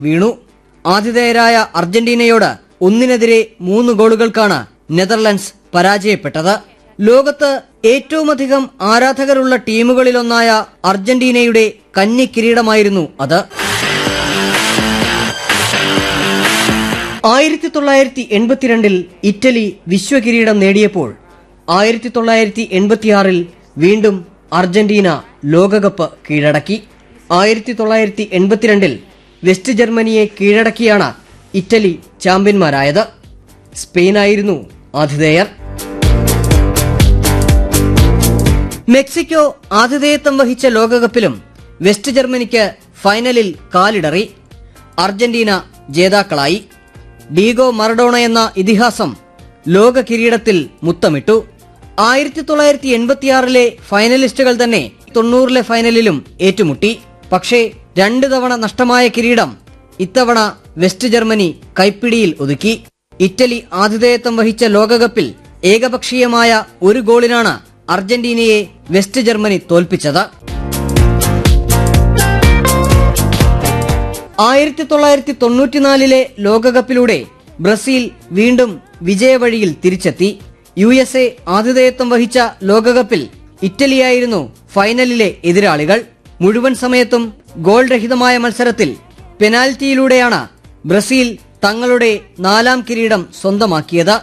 വീണു ആതിഥേയരായ അർജന്റീനയോട് ഒന്നിനെതിരെ മൂന്ന് ഗോളുകൾക്കാണ് നെതർലൻഡ്സ് പരാജയപ്പെട്ടത് ലോകത്ത് ഏറ്റവുമധികം ആരാധകരുള്ള ടീമുകളിലൊന്നായ അർജന്റീനയുടെ കന്നി കിരീടമായിരുന്നു അത് ആയിരത്തി തൊള്ളായിരത്തി എൺപത്തിരണ്ടിൽ ഇറ്റലി വിശ്വകിരീടം നേടിയപ്പോൾ ആയിരത്തി തൊള്ളായിരത്തി എൺപത്തിയാറിൽ വീണ്ടും അർജന്റീന ലോകകപ്പ് കീഴടക്കി ആയിരത്തി തൊള്ളായിരത്തി എൺപത്തിരണ്ടിൽ വെസ്റ്റ് ജർമ്മനിയെ കീഴടക്കിയാണ് ഇറ്റലി ചാമ്പ്യന്മാരായത് സ്പെയിനായിരുന്നു ആതിഥേയർ മെക്സിക്കോ ആതിഥേയത്വം വഹിച്ച ലോകകപ്പിലും വെസ്റ്റ് ജർമ്മനിക്ക് ഫൈനലിൽ കാലിടറി അർജന്റീന ജേതാക്കളായി ഡീഗോ മറഡോണ എന്ന ഇതിഹാസം ലോക കിരീടത്തിൽ മുത്തമിട്ടു ആയിരത്തി തൊള്ളായിരത്തി എൺപത്തിയാറിലെ ഫൈനലിസ്റ്റുകൾ തന്നെ തൊണ്ണൂറിലെ ഫൈനലിലും ഏറ്റുമുട്ടി പക്ഷേ രണ്ടു തവണ നഷ്ടമായ കിരീടം ഇത്തവണ വെസ്റ്റ് ജർമ്മനി കൈപ്പിടിയിൽ ഒതുക്കി ഇറ്റലി ആതിഥേയത്വം വഹിച്ച ലോകകപ്പിൽ ഏകപക്ഷീയമായ ഒരു ഗോളിനാണ് അർജന്റീനയെ വെസ്റ്റ് ജർമ്മനി തോൽപ്പിച്ചത് ആയിരത്തി തൊള്ളായിരത്തി തൊണ്ണൂറ്റിനാലിലെ ലോകകപ്പിലൂടെ ബ്രസീൽ വീണ്ടും വിജയവഴിയിൽ തിരിച്ചെത്തി യു എസ് എ ആതിഥേയത്വം വഹിച്ച ലോകകപ്പിൽ ഇറ്റലിയായിരുന്നു ഫൈനലിലെ എതിരാളികൾ മുഴുവൻ സമയത്തും ഗോൾ രഹിതമായ മത്സരത്തിൽ പെനാൽറ്റിയിലൂടെയാണ് ബ്രസീൽ തങ്ങളുടെ നാലാം കിരീടം സ്വന്തമാക്കിയത്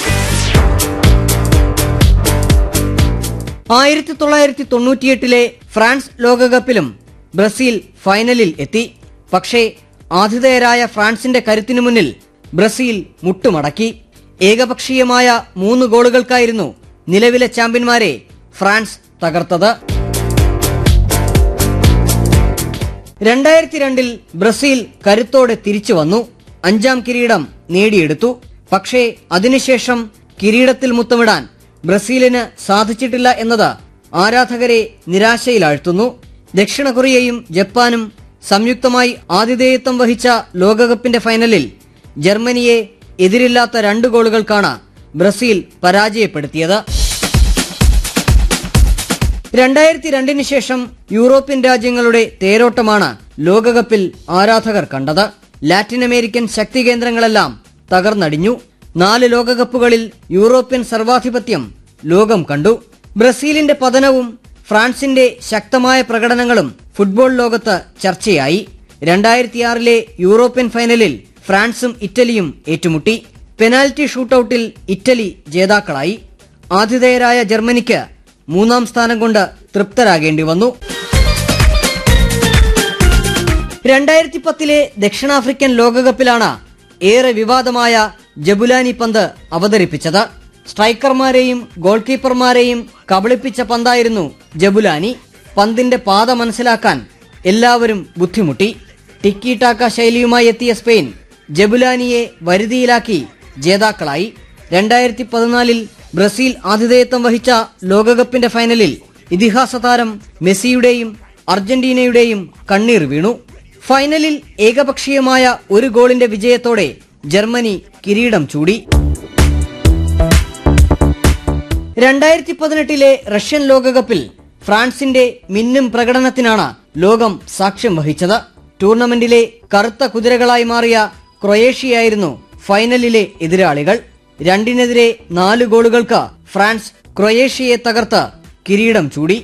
ആയിരത്തി തൊള്ളായിരത്തി തൊണ്ണൂറ്റിയെട്ടിലെ ഫ്രാൻസ് ലോകകപ്പിലും ബ്രസീൽ ഫൈനലിൽ എത്തി പക്ഷേ ആതിഥേയരായ ഫ്രാൻസിന്റെ കരുത്തിനു മുന്നിൽ ബ്രസീൽ മുട്ടുമടക്കി ഏകപക്ഷീയമായ മൂന്ന് ഗോളുകൾക്കായിരുന്നു നിലവിലെ ചാമ്പ്യന്മാരെ ഫ്രാൻസ് തകർത്തത് രണ്ടായിരത്തി രണ്ടിൽ ബ്രസീൽ കരുത്തോടെ തിരിച്ചു വന്നു അഞ്ചാം കിരീടം നേടിയെടുത്തു പക്ഷേ അതിനുശേഷം കിരീടത്തിൽ മുത്തമിടാൻ ബ്രസീലിന് സാധിച്ചിട്ടില്ല എന്നത് ആരാധകരെ നിരാശയിലാഴ്ത്തുന്നു ദക്ഷിണ കൊറിയയും ജപ്പാനും സംയുക്തമായി ആതിഥേയത്വം വഹിച്ച ലോകകപ്പിന്റെ ഫൈനലിൽ ജർമ്മനിയെ എതിരില്ലാത്ത രണ്ട് ഗോളുകൾക്കാണ് ബ്രസീൽ പരാജയപ്പെടുത്തിയത് രണ്ടായിരത്തി രണ്ടിന് ശേഷം യൂറോപ്യൻ രാജ്യങ്ങളുടെ തേരോട്ടമാണ് ലോകകപ്പിൽ ആരാധകർ കണ്ടത് ലാറ്റിൻ അമേരിക്കൻ ശക്തി കേന്ദ്രങ്ങളെല്ലാം തകർന്നടിഞ്ഞു നാല് ലോകകപ്പുകളിൽ യൂറോപ്യൻ സർവാധിപത്യം ലോകം കണ്ടു ബ്രസീലിന്റെ പതനവും ഫ്രാൻസിന്റെ ശക്തമായ പ്രകടനങ്ങളും ഫുട്ബോൾ ലോകത്ത് ചർച്ചയായി രണ്ടായിരത്തിയാറിലെ യൂറോപ്യൻ ഫൈനലിൽ ഫ്രാൻസും ഇറ്റലിയും ഏറ്റുമുട്ടി പെനാൽറ്റി ഷൂട്ടൌട്ടിൽ ഇറ്റലി ജേതാക്കളായി ആതിഥേയരായ ജർമ്മനിക്ക് മൂന്നാം സ്ഥാനം കൊണ്ട് തൃപ്തരാകേണ്ടി വന്നു രണ്ടായിരത്തി പത്തിലെ ദക്ഷിണാഫ്രിക്കൻ ലോകകപ്പിലാണ് ഏറെ വിവാദമായ ജബുലാനി പന്ത് അവതരിപ്പിച്ചത് സ്ട്രൈക്കർമാരെയും ഗോൾ കീപ്പർമാരെയും കബളിപ്പിച്ച പന്തായിരുന്നു ജബുലാനി പന്തിന്റെ പാത മനസ്സിലാക്കാൻ എല്ലാവരും ബുദ്ധിമുട്ടി ടിക്കി ടാക്ക ശൈലിയുമായി എത്തിയ സ്പെയിൻ ജബുലാനിയെ വരുതിയിലാക്കി ജേതാക്കളായി രണ്ടായിരത്തി പതിനാലിൽ ബ്രസീൽ ആതിഥേയത്വം വഹിച്ച ലോകകപ്പിന്റെ ഫൈനലിൽ ഇതിഹാസ താരം മെസ്സിയുടെയും അർജന്റീനയുടെയും കണ്ണീർ വീണു ഫൈനലിൽ ഏകപക്ഷീയമായ ഒരു ഗോളിന്റെ വിജയത്തോടെ ജർമ്മനി കിരീടം ചൂടി രണ്ടായിരത്തി പതിനെട്ടിലെ റഷ്യൻ ലോകകപ്പിൽ ഫ്രാൻസിന്റെ മിന്നും പ്രകടനത്തിനാണ് ലോകം സാക്ഷ്യം വഹിച്ചത് ടൂർണമെന്റിലെ കറുത്ത കുതിരകളായി മാറിയ ക്രൊയേഷ്യയായിരുന്നു ഫൈനലിലെ എതിരാളികൾ രണ്ടിനെതിരെ നാല് ഗോളുകൾക്ക് ഫ്രാൻസ് ക്രൊയേഷ്യയെ തകർത്ത് കിരീടം ചൂടി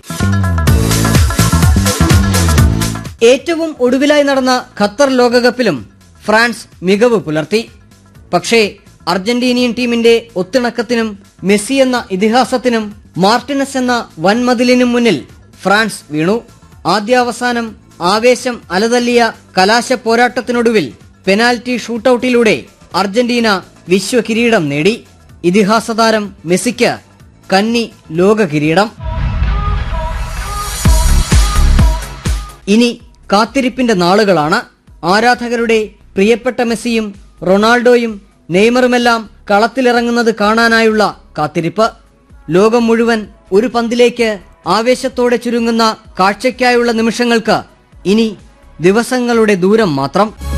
ഏറ്റവും ഒടുവിലായി നടന്ന ഖത്തർ ലോകകപ്പിലും ഫ്രാൻസ് മികവ് പുലർത്തി പക്ഷേ അർജന്റീനിയൻ ടീമിന്റെ ഒത്തിണക്കത്തിനും മെസ്സി എന്ന ഇതിഹാസത്തിനും മാർട്ടിനസ് എന്ന വൻമതിലിനും മുന്നിൽ ഫ്രാൻസ് വീണു ആദ്യാവസാനം ആവേശം അലതല്ലിയ കലാശ പോരാട്ടത്തിനൊടുവിൽ പെനാൽറ്റി ഷൂട്ടൌട്ടിലൂടെ അർജന്റീന വിശ്വ കിരീടം നേടി ഇതിഹാസ താരം മെസ്സിക്ക് കന്നി ലോക കിരീടം ഇനി കാത്തിരിപ്പിന്റെ നാളുകളാണ് ആരാധകരുടെ പ്രിയപ്പെട്ട മെസ്സിയും റൊണാൾഡോയും നെയ്മറുമെല്ലാം കളത്തിലിറങ്ങുന്നത് കാണാനായുള്ള കാത്തിരിപ്പ് ലോകം മുഴുവൻ ഒരു പന്തിലേക്ക് ആവേശത്തോടെ ചുരുങ്ങുന്ന കാഴ്ചയ്ക്കായുള്ള നിമിഷങ്ങൾക്ക് ഇനി ദിവസങ്ങളുടെ ദൂരം മാത്രം